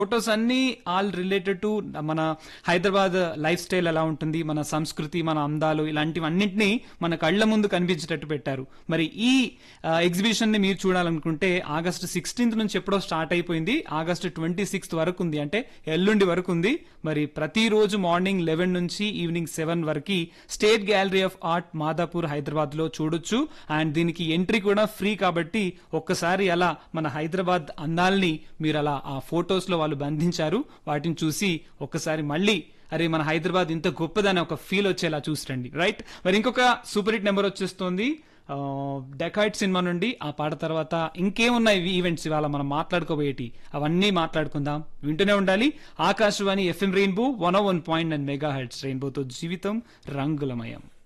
photos అన్ని all related to మన Hyderabad life style ఎలా ఉంటుంది మన సంస్కృతి మన అందాలు ఇలాంటివన్నింటినీ మన కళ్ళ ముందు కనిపించేటట్టు పెట్టారు మరి ఈ ఎగ్జిబిషన్ ని మీరు చూడాలనుకుంటే ఆగస్ట్ సిక్స్టీన్త్ నుంచి ఎప్పుడో స్టార్ట్ అయిపోయింది ఆగస్ట్ ట్వంటీ సిక్స్త్ వరకు ఉంది అంటే ఎల్లుండి వరకు ఉంది మరి ప్రతిరోజు మార్నింగ్ లెవెన్ నుంచి ఈవినింగ్ సెవెన్ వరకు state gallery of art Madhapur Hyderabad లో చూడొచ్చు అండ్ దీనికి ఎంట్రీ కూడా ఫ్రీ కాబట్టి ఒక్కసారి అలా మన హైదరాబాద్ అందాల్ని మీరు అలా ఆ ఫొటోస్ లో వాళ్ళు బంధించారు వాటిని చూసి ఒక్కసారి మళ్ళీ అరే మన హైదరాబాద్ ఇంత గొప్పదని ఒక ఫీల్ వచ్చేలా చూసరండి రైట్ మరి ఇంకొక సూపర్ హిట్ నెంబర్ వచ్చేస్తుంది డెకాయిట్ సినిమా నుండి ఆ పాట తర్వాత ఇంకేమున్నాయి ఈవెంట్స్ ఇవాళ మనం మాట్లాడుకోబోయేటి అవన్నీ మాట్లాడుకుందాం వింటూనే ఉండాలి Akashvani FM rainbow one one point and mega heads రెయిన్బోతో జీవితం రంగులమయం